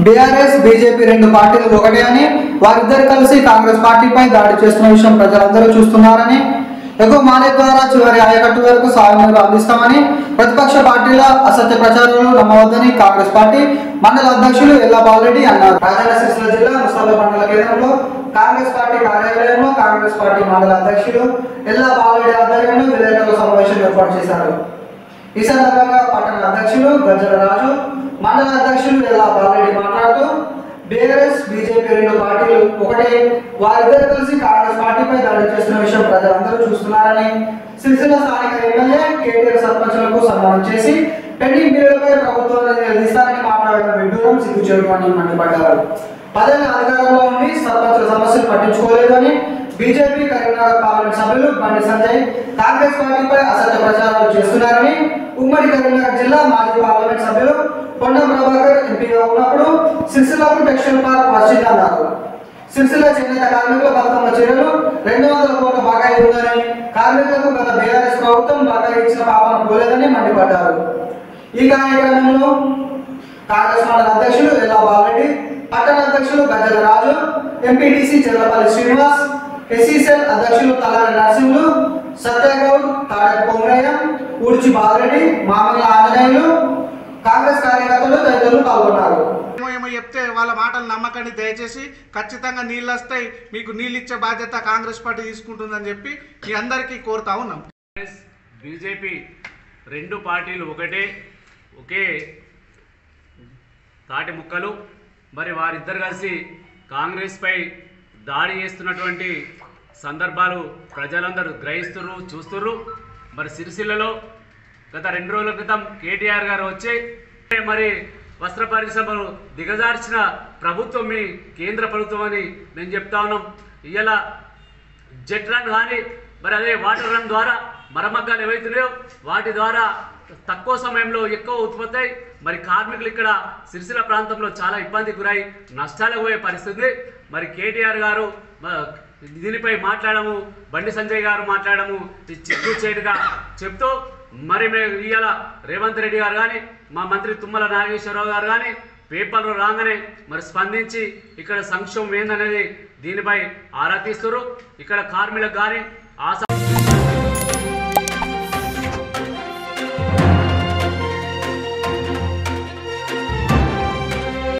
BRS BJP రెండు పార్టీలు ఒకటే అని వారిద్దరు కలిసి కాంగ్రెస్ పార్టీపై దాడి చేస్తున్న విషయం ప్రజలందరూ చూస్తున్నారని ఎగువ మానే ద్వారా చివరి ఆయకట్టు వరకు సాగునీరు అందిస్తామని ప్రతిపక్ష పార్టీల అసత్య ప్రచారాలు నమ్మవద్దని కాంగ్రెస్ పార్టీ మండల అధ్యక్షులు ఎల్లా బాలరెడ్డి అన్నారు రాజన్న సిరిసిల్ల జిల్లా ముస్తాబా మండల కేంద్రంలో కాంగ్రెస్ పార్టీ కార్యాలయంలో కాంగ్రెస్ పార్టీ మండల అధ్యక్షులు ఎల్లా బాలరెడ్డి ఆధ్వర్యంలో విలేకరుల సమావేశం ఏర్పాటు చేశారు ఈ సందర్భంగా పట్టణ అధ్యక్షులు గజ్జల రాజు మండల అధ్యక్షులు ఎల్లా బాలరెడ్డి మాట్లాడుతూ బీఆర్ఎస్ బీజేపీ రెండు పార్టీలు ఒకటే వారిద్దరు కలిసి కాంగ్రెస్ పార్టీపై దాడి చేస్తున్న విషయం ప్రజలందరూ చూస్తున్నారని సిరిసిల్ల స్థానిక ఎమ్మెల్యే కేటీఆర్ సర్పంచులకు సన్మానం చేసి పెండింగ్ బిల్లులపై ప్రభుత్వాన్ని నిలదీస్తారని మాట్లాడడం విడ్డూరం సిగ్గుచేయడం అని మండిపడ్డారు పదేళ్ల అధికారంలో ఉండి సర్పంచుల సమస్యలు పట్టించుకోలేదని బీజేపీ కరీంనగర్ పార్లమెంట్ సభ్యులు బండి సంజయ్ కాంగ్రెస్ పార్టీపై అసత్య ప్రచారాలు చేస్తున్నారని ఉమ్మడి కరీంనగర్ జిల్లా మాజీ పార్లమెంట్ సభ్యులు కొండ ప్రభాకర్ ఎంపీగా ఉన్నప్పుడు సిరిసిల్లకు టెక్స్టైల్ పార్క్ వచ్చిందన్నారు సిరిసిల్ల చేనేత కార్మికుల బతుకమ్మ చర్యలు రెండు వందల కోట్ల బకాయి ఉందని కార్మికులకు గత బీఆర్ఎస్ ప్రభుత్వం బకాయి ఇచ్చిన పాపన పోలేదని మండిపడ్డారు ఈ కార్యక్రమంలో కాంగ్రెస్ మండల అధ్యక్షులు ఎల్లా బాలరెడ్డి పట్టణ అధ్యక్షులు గజ్జల రాజు ఎంపీటీసీ చెల్లపల్లి శ్రీనివాస్ ఎస్సీసెల్ అధ్యక్షులు తలారి నరసింహులు సత్యగౌడ్ తాడక పొంగయ్య ఊడ్చి బాలరెడ్డి మామల ఆంజనేయులు కాంగ్రెస్ కార్యకర్తలు తదితరులు పాల్గొన్నారు ఏమో ఏమో చెప్తే వాళ్ళ మాటలు నమ్మకండి దయచేసి ఖచ్చితంగా నీళ్ళు వస్తాయి మీకు నీళ్ళు ఇచ్చే బాధ్యత కాంగ్రెస్ పార్టీ తీసుకుంటుందని చెప్పి మీ అందరికీ కోరుతా ఉన్నాం కాంగ్రెస్ బీజేపీ రెండు పార్టీలు ఒకటే ఒకే తాటి ముక్కలు మరి వారిద్దరు కలిసి కాంగ్రెస్పై దాడి చేస్తున్నటువంటి సందర్భాలు ప్రజలందరూ గ్రహిస్తుర్రు చూస్తుర్రు మరి సిరిసిల్లలో గత రెండు రోజుల క్రితం కేటీఆర్ గారు వచ్చి మరి వస్త్ర పరిశ్రమను దిగజార్చిన ప్రభుత్వం మీ కేంద్ర ప్రభుత్వం అని మేము చెప్తా ఉన్నాం ఇవాళ జెట్ రన్ కానీ మరి అదే వాటర్ రన్ ద్వారా మరమగ్గాలు ఏవైతున్నాయో వాటి ద్వారా తక్కువ సమయంలో ఎక్కువ ఉత్పత్తి అయి మరి కార్మికులు ఇక్కడ సిరిసిల్ల ప్రాంతంలో చాలా ఇబ్బంది గురై నష్టాలకు పోయే పరిస్థితి మరి కేటీఆర్ గారు మ- దీనిపై మాట్లాడము బండి సంజయ్ గారు మాట్లాడము ఇది చిత్తు చేటుగా చెప్తూ మరి మేము ఇవాళ రేవంత్ రెడ్డి గారు కానీ మా మంత్రి తుమ్మల నాగేశ్వరరావు గారు కానీ పేపర్లు రాగానే మరి స్పందించి ఇక్కడ సంక్షోభం ఏందనేది దీనిపై ఆరా తీస్తున్నారు ఇక్కడ కార్మికులకు కానీ ఆశ